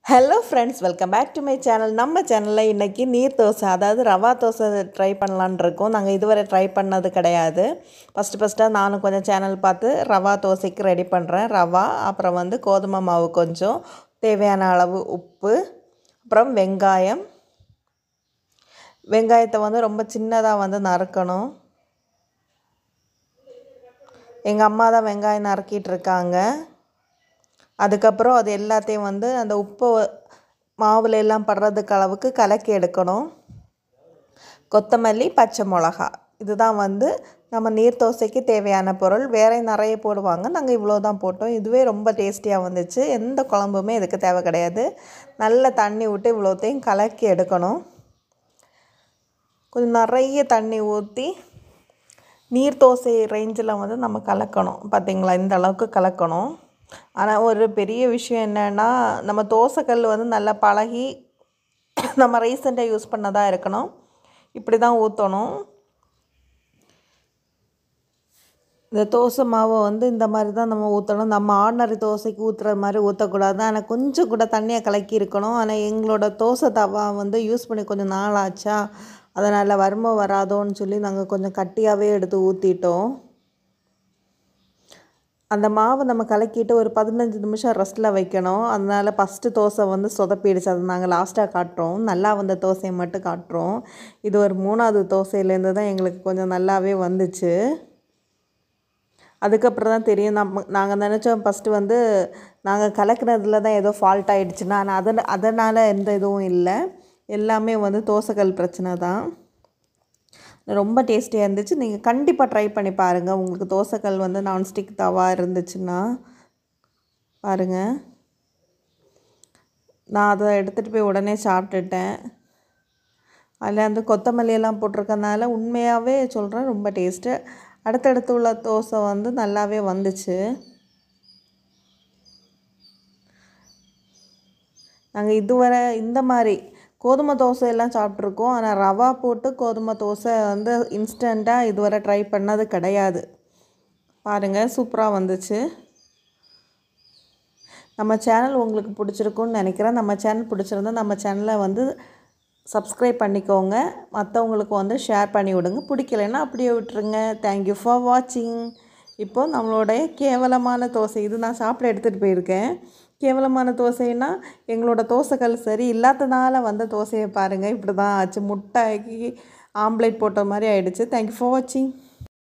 hello friends welcome back to my channel நம்ம சேனலில் இன்றைக்கி நீர் தோசை அதாவது ரவா தோசை ட்ரை பண்ணலான் இருக்கோம் நாங்கள் இதுவரை ட்ரை பண்ணது கிடையாது ஃபஸ்ட்டு ஃபஸ்ட்டாக நானும் கொஞ்சம் சேனல் பார்த்து ரவா தோசைக்கு ரெடி பண்ணுறேன் ரவா அப்புறம் வந்து கோதுமை மாவு கொஞ்சம் தேவையான அளவு உப்பு அப்புறம் வெங்காயம் வெங்காயத்தை வந்து ரொம்ப சின்னதாக வந்து நறுக்கணும் எங்கள் அம்மா தான் வெங்காயம் நறுக்கிட்டு இருக்காங்க அதுக்கப்புறம் அது எல்லாத்தையும் வந்து அந்த உப்பு மாவில் எல்லாம் படுறதுக்கு அளவுக்கு கலக்கி எடுக்கணும் கொத்தமல்லி பச்சை மிளகா இதுதான் வந்து நம்ம நீர் தோசைக்கு தேவையான பொருள் வேற நிறைய போடுவாங்க நாங்கள் இவ்வளோ தான் போட்டோம் இதுவே ரொம்ப டேஸ்டியாக வந்துச்சு எந்த குழம்புமே இதுக்கு தேவை கிடையாது நல்ல தண்ணி விட்டு இவ்வளோத்தையும் கலக்கி எடுக்கணும் கொஞ்சம் நிறைய தண்ணி ஊற்றி நீர் தோசை ரேஞ்சில் வந்து நம்ம கலக்கணும் பார்த்திங்களா இந்த அளவுக்கு கலக்கணும் ஆனால் ஒரு பெரிய விஷயம் என்னென்னா நம்ம தோசைக்கல் வந்து நல்லா பழகி நம்ம ரீசெண்டாக யூஸ் பண்ணதாக இருக்கணும் இப்படி தான் ஊற்றணும் இந்த தோசை மாவை வந்து இந்த மாதிரி தான் நம்ம ஊற்றணும் நம்ம ஆர்டினரி தோசைக்கு ஊற்றுற மாதிரி ஊற்றக்கூடாது ஆனால் கொஞ்சம் கூட தண்ணியாக கலக்கி இருக்கணும் ஆனால் எங்களோட தோசை தவா வந்து யூஸ் பண்ணி கொஞ்சம் நாள் ஆச்சா அதனால் வறுமை வராதோன்னு சொல்லி நாங்கள் கொஞ்சம் கட்டியாகவே எடுத்து ஊற்றிட்டோம் அந்த மாவை நம்ம கலக்கிட்டு ஒரு பதினஞ்சு நிமிஷம் ரெஸ்ட்டில் வைக்கணும் அதனால் ஃபஸ்ட்டு தோசை வந்து சொதப்பிடுச்சு அது நாங்கள் லாஸ்ட்டாக காட்டுறோம் நல்லா வந்த தோசையை மட்டும் காட்டுறோம் இது ஒரு மூணாவது தோசையிலேருந்து தான் எங்களுக்கு கொஞ்சம் நல்லாவே வந்துச்சு அதுக்கப்புறம் தான் தெரியும் நம்ம நாங்கள் நினச்சோம் ஃபஸ்ட்டு வந்து நாங்கள் கலக்குனதுல தான் ஏதோ ஃபால்ட் ஆகிடுச்சுன்னா ஆனால் அதன் அதனால் எந்த இதுவும் இல்லை எல்லாமே வந்து தோசைக்கல் பிரச்சனை தான் ரொம்ப டேஸ்டியாக இருந்துச்சு நீங்கள் கண்டிப்பாக ட்ரை பண்ணி பாருங்கள் உங்களுக்கு தோசைக்கல் வந்து நான்ஸ்டிக் தவா இருந்துச்சுன்னா பாருங்கள் நான் அதை எடுத்துகிட்டு போய் உடனே சாப்பிட்டுட்டேன் அதில் வந்து கொத்தமல்லி எல்லாம் போட்டிருக்கனால உண்மையாகவே சொல்கிறேன் ரொம்ப டேஸ்ட்டு அடுத்தடுத்து உள்ள தோசை வந்து நல்லாவே வந்துச்சு நாங்கள் இதுவரை இந்த மாதிரி கோதுமை தோசை எல்லாம் சாப்பிட்ருக்கோம் ஆனால் ரவா போட்டு கோதுமை தோசை வந்து இன்ஸ்டண்ட்டாக இதுவரை ட்ரை பண்ணது கிடையாது பாருங்கள் சூப்பராக வந்துச்சு நம்ம சேனல் உங்களுக்கு பிடிச்சிருக்குன்னு நினைக்கிறேன் நம்ம சேனல் பிடிச்சிருந்தா நம்ம சேனலை வந்து சப்ஸ்கிரைப் பண்ணிக்கோங்க மற்றவங்களுக்கு வந்து ஷேர் பண்ணி விடுங்க பிடிக்கலைன்னா அப்படியே விட்டுருங்க தேங்க்யூ ஃபார் வாட்சிங் இப்போது நம்மளுடைய கேவலமான தோசை இது நான் சாப்பிட எடுத்துகிட்டு போயிருக்கேன் கேவலமான தோசைன்னா எங்களோட தோசைக்கல் சரி இல்லாதனால வந்த தோசையை பாருங்கள் இப்படி தான் ஆச்சு முட்டைக்கு ஆம்லேட் போட்ட மாதிரி ஆயிடுச்சு தேங்க்யூ ஃபார் வாட்சிங்